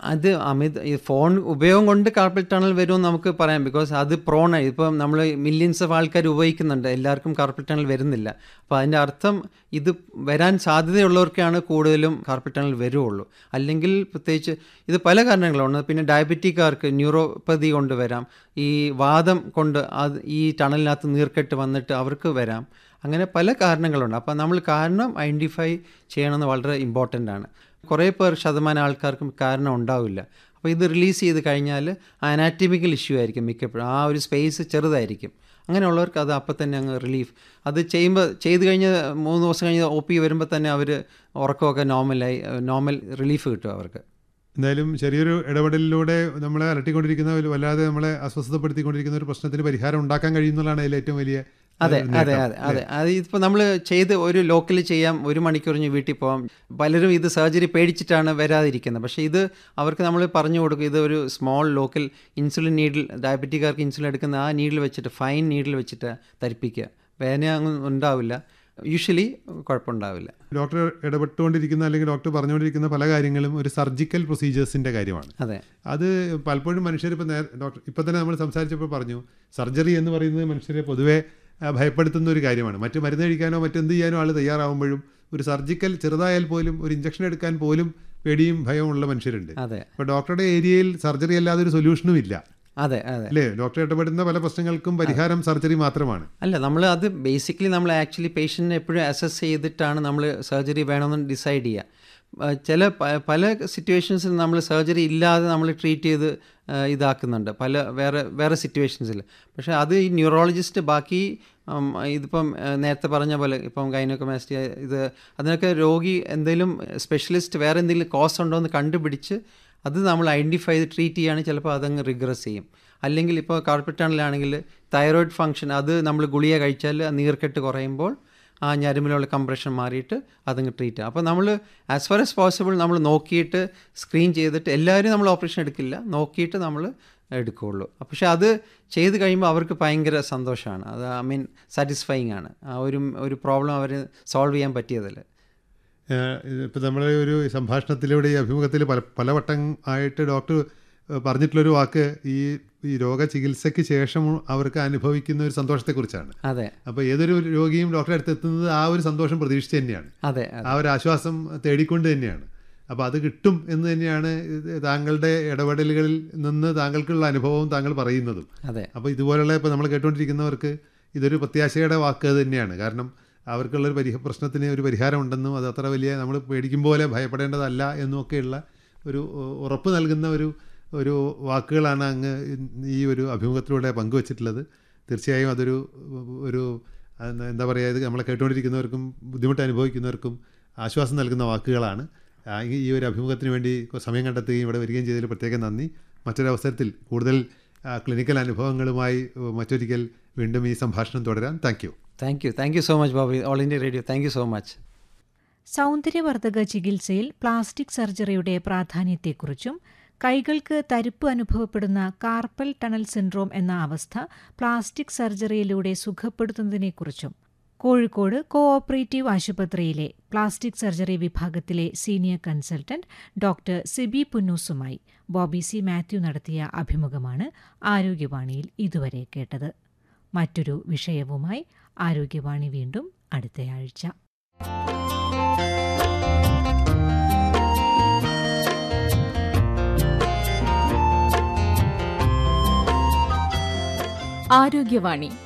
അത് അമിത ഈ ഫോൺ ഉപയോഗം കൊണ്ട് കാർപ്പൽ ടണൽ വരുമെന്ന് നമുക്ക് പറയാം ബിക്കോസ് അത് പ്രോണായി ഇപ്പം നമ്മൾ മില്യൺസ് ഓഫ് ആൾക്കാർ ഉപയോഗിക്കുന്നുണ്ട് എല്ലാവർക്കും കാർപ്പൽ ടണൽ വരുന്നില്ല അപ്പോൾ അതിൻ്റെ അർത്ഥം ഇത് വരാൻ സാധ്യതയുള്ളവർക്കാണ് കൂടുതലും കാർപ്പൽ ടണൽ വരുള്ളൂ അല്ലെങ്കിൽ പ്രത്യേകിച്ച് ഇത് പല കാരണങ്ങളുണ്ട് പിന്നെ ഡയബറ്റിക്കാർക്ക് ന്യൂറോപ്പതി കൊണ്ട് വരാം ഈ വാദം കൊണ്ട് അത് ഈ ടണലിനകത്ത് നീർക്കെട്ട് വന്നിട്ട് അവർക്ക് വരാം അങ്ങനെ പല കാരണങ്ങളുണ്ട് അപ്പോൾ നമ്മൾ കാരണം ഐഡൻറ്റിഫൈ ചെയ്യണമെന്ന് വളരെ ഇമ്പോർട്ടൻ്റ് ആണ് കുറേ പേർ ശതമാനം ആൾക്കാർക്കും കാരണം ഉണ്ടാവില്ല അപ്പോൾ ഇത് റിലീസ് ചെയ്ത് കഴിഞ്ഞാൽ അനാറ്റമിക്കൽ ഇഷ്യൂ ആയിരിക്കും മിക്കപ്പോഴും ആ ഒരു സ്പേസ് ചെറുതായിരിക്കും അങ്ങനെയുള്ളവർക്ക് അത് അപ്പം തന്നെ അങ്ങ് റിലീഫ് അത് ചെയ്യുമ്പോൾ ചെയ്ത് കഴിഞ്ഞ് മൂന്ന് ദിവസം കഴിഞ്ഞ് ഒ പി വരുമ്പോൾ തന്നെ അവർ ഉറക്കമൊക്കെ നോർമലായി നോർമൽ റിലീഫ് കിട്ടും അവർക്ക് എന്തായാലും ചെറിയൊരു ഇടപെടലിലൂടെ നമ്മളെ അലട്ടിക്കൊണ്ടിരിക്കുന്ന ഒരു വല്ലാതെ നമ്മളെ അസ്വസ്ഥപ്പെടുത്തിക്കൊണ്ടിരിക്കുന്ന ഒരു പ്രശ്നത്തിന് പരിഹാരം ഉണ്ടാക്കാൻ കഴിയുന്നതാണ് അതിൽ ഏറ്റവും വലിയ അതെ ഏഹ്, അതെ നേട്ടം. അതെ അതെ അത് ഇപ്പോൾ നമ്മൾ ചെയ്ത് ഒരു ലോക്കൽ ചെയ്യാം ഒരു മണിക്കൂറിഞ്ഞ് വീട്ടിൽ പോകാം പലരും ഇത് സർജറി പേടിച്ചിട്ടാണ് വരാതിരിക്കുന്നത് പക്ഷേ ഇത് അവർക്ക് നമ്മൾ പറഞ്ഞു കൊടുക്കും ഇത് ഒരു സ്മോൾ ലോക്കൽ ഇൻസുലിൻ നീഡിൽ ഡയബറ്റിക്കാർക്ക് ഇൻസുലിൻ എടുക്കുന്ന ആ നീഡിൽ വെച്ചിട്ട് ഫൈൻ നീഡിൽ വെച്ചിട്ട് ധരിപ്പിക്കുക വേദന അങ്ങ് ഉണ്ടാവില്ല യൂഷ്വലി കുഴപ്പമുണ്ടാവില്ല ഡോക്ടർ ഇടപെട്ടുകൊണ്ടിരിക്കുന്ന അല്ലെങ്കിൽ ഡോക്ടർ പറഞ്ഞുകൊണ്ടിരിക്കുന്ന പല കാര്യങ്ങളും ഒരു സർജിക്കൽ പ്രൊസീജിയേഴ്സിൻ്റെ കാര്യമാണ് അതെ അത് പലപ്പോഴും മനുഷ്യർ ഇപ്പം നേരെ ഡോക്ടർ ഇപ്പം തന്നെ നമ്മൾ സംസാരിച്ചപ്പോൾ പറഞ്ഞു സർജറി എന്ന് പറയുന്നത് മനുഷ്യരെ പൊതുവെ ആ, ഭയപ്പെടുത്തുന്ന ഒരു കാര്യമാണ് മറ്റ് മരുന്ന് കഴിക്കാനോ മറ്റെന്ത് ചെയ്യാനോ ആൾ തയ്യാറാവുമ്പോഴും ഒരു സർജിക്കൽ ചെറുതായാൽ പോലും ഒരു ഇഞ്ചക്ഷൻ എടുക്കാൻ പോലും പേടിയും ഭയവും ഉള്ള മനുഷ്യരുണ്ട് അതെ അപ്പോൾ ഡോക്ടറുടെ ഏരിയയിൽ സർജറി അല്ലാതെ ഒരു സൊല്യൂഷനും ഇല്ല അതെ അതെ അല്ലേ ഡോക്ടർ ഇടപെടുന്ന പല പ്രശ്നങ്ങൾക്കും പരിഹാരം സർജറി മാത്രമാണ് അല്ല നമ്മൾ അത് ബേസിക്കലി നമ്മൾ ആക്ച്വലി പേഷ്യൻറ്റിനെ എപ്പോഴും അസസ് ചെയ്തിട്ടാണ് നമ്മൾ സർജറി വേണമെന്ന് ഡിസൈഡ് ചെയ്യുക ആ, ചില പ- പല സിറ്റുവേഷൻസിൽ നമ്മൾ സർജറി ഇല്ലാതെ നമ്മൾ ട്രീറ്റ് ചെയ്ത് ആ, ഇതാക്കുന്നുണ്ട് പല വേറെ വേറെ സിറ്റുവേഷൻസിൽ പക്ഷേ അത് ഈ ന്യൂറോളജിസ്റ്റ് ബാക്കി ഉം, ഇതിപ്പം ആ, നേരത്തെ പറഞ്ഞ പോലെ ഇപ്പം ഗൈനോക്കമാസ്റ്റി ഇത് അതിനൊക്കെ രോഗി എന്തെങ്കിലും സ്പെഷ്യലിസ്റ്റ് വേറെ എന്തെങ്കിലും കോസ് ഉണ്ടോ എന്ന് കണ്ടുപിടിച്ച് അത് നമ്മൾ ഐഡൻറ്റിഫൈ ചെയ്ത് ട്രീറ്റ് ചെയ്യുകയാണെങ്കിൽ ചിലപ്പോൾ അതങ്ങ് റിഗ്രസ് ചെയ്യും അല്ലെങ്കിൽ ഇപ്പോൾ കാർപ്പറ്റാണിലാണെങ്കിൽ തൈറോയിഡ് ഫംഗ്ഷൻ അത് നമ്മൾ ഗുളിക കഴിച്ചാൽ ആ നീർക്കെട്ട് കുറയുമ്പോൾ ആ ഞരമ്പിലുള്ള കംപ്രഷൻ മാറിയിട്ട് അതങ്ങ് ട്രീറ്റ് അപ്പോൾ നമ്മൾ ആസ് ഫാർ ആസ് പോസിബിൾ നമ്മൾ നോക്കിയിട്ട് സ്ക്രീൻ ചെയ്തിട്ട് എല്ലാവരും നമ്മൾ ഓപ്പറേഷൻ എടുക്കില്ല നോക്കിയിട്ട് നമ്മൾ എടുക്കുകയുള്ളൂ പക്ഷേ അത് ചെയ്ത് കഴിയുമ്പോൾ അവർക്ക് ഭയങ്കര സന്തോഷമാണ് അത് ഐ മീൻ സാറ്റിസ്ഫൈങ് ആണ് ആ ഒരു ഒരു പ്രോബ്ലം അവർ സോൾവ് ചെയ്യാൻ പറ്റിയതിൽ ഇപ്പം നമ്മളെ ഒരു സംഭാഷണത്തിലൂടെ ഈ അഭിമുഖത്തിൽ പല പലവട്ടം ആയിട്ട് ഡോക്ടർ ഏഹ്, പറഞ്ഞിട്ടുള്ളൊരു വാക്ക് ഈ ഈ രോഗചികിത്സയ്ക്ക് ശേഷം അവർക്ക് അനുഭവിക്കുന്ന ഒരു സന്തോഷത്തെക്കുറിച്ചാണ് അതെ അപ്പോൾ ഏതൊരു രോഗിയും ഡോക്ടറെ അടുത്ത് എത്തുന്നത് ആ ഒരു സന്തോഷം പ്രതീക്ഷിച്ച് തന്നെയാണ് അതെ ആ ഒരു ആശ്വാസം തേടിക്കൊണ്ട് തന്നെയാണ് അപ്പോൾ അത് കിട്ടും എന്ന് തന്നെയാണ് ഇത് താങ്കളുടെ ഇടപെടലുകളിൽ നിന്ന് താങ്കൾക്കുള്ള അനുഭവവും താങ്കൾ പറയുന്നതും അതെ അപ്പോൾ ഇതുപോലുള്ള ഇപ്പോൾ നമ്മൾ കേട്ടുകൊണ്ടിരിക്കുന്നവർക്ക് ഇതൊരു പ്രത്യാശയുടെ വാക്ക് തന്നെയാണ് കാരണം അവർക്കുള്ളൊരു പരിഹ പ്രശ്നത്തിന് ഒരു പരിഹാരം ഉണ്ടെന്നും അത് അത്ര വലിയ നമ്മൾ പേടിക്കും പോലെ ഭയപ്പെടേണ്ടതല്ല എന്നുമൊക്കെയുള്ള ഒരു ഉ- ഉറപ്പ് നൽകുന്ന ഒരു ഒരു വാക്കുകളാണ് അങ്ങ് ഈ ഒരു അഭിമുഖത്തിലൂടെ പങ്കുവച്ചിട്ടുള്ളത് തീർച്ചയായും അതൊരു ഒരു അതെന്താ- എന്താ പറയുക ഇത് നമ്മളെ കേട്ടുകൊണ്ടിരിക്കുന്നവർക്കും ബുദ്ധിമുട്ട് അനുഭവിക്കുന്നവർക്കും ആശ്വാസം നൽകുന്ന വാക്കുകളാണ് ആ, ഈ ഈ ഒരു അഭിമുഖത്തിന് വേണ്ടി സമയം കണ്ടെത്തുകയും ഇവിടെ വരികയും ചെയ്തതിൽ പ്രത്യേകം നന്ദി മറ്റൊരവസരത്തിൽ കൂടുതൽ ആ, ക്ലിനിക്കൽ അനുഭവങ്ങളുമായി ഉം, മറ്റൊരിക്കൽ വീണ്ടും ഈ സംഭാഷണം തുടരാം thank you thank you thank you so much Bobby all India radio thank you so much സൗന്ദര്യവർദ്ധക ചികിത്സയിൽ പ്ലാസ്റ്റിക് സർജറിയുടെ പ്രാധാന്യത്തെക്കുറിച്ചും കൈകൾക്ക് തരിപ്പ് അനുഭവപ്പെടുന്ന കാർപ്പൽ ടണൽ സിൻഡ്രോം എന്ന അവസ്ഥ പ്ലാസ്റ്റിക് സർജറിയിലൂടെ സുഖപ്പെടുത്തുന്നതിനെക്കുറിച്ചും കോഴിക്കോട് കോഓപ്പറേറ്റീവ് ആശുപത്രിയിലെ പ്ലാസ്റ്റിക് സർജറി വിഭാഗത്തിലെ സീനിയർ കൺസൾട്ടന്റ് ഡോക്ടർ സിബി പുന്നൂസുമായി ബോബി സി മാത്യു നടത്തിയ അഭിമുഖമാണ് ആരോഗ്യവാണിയിൽ ഇതുവരെ കേട്ടത് മറ്റൊരു വിഷയവുമായി ആരോഗ്യവാണി വീണ്ടും അടുത്തയാഴ്ച ആരോഗ്യവാണി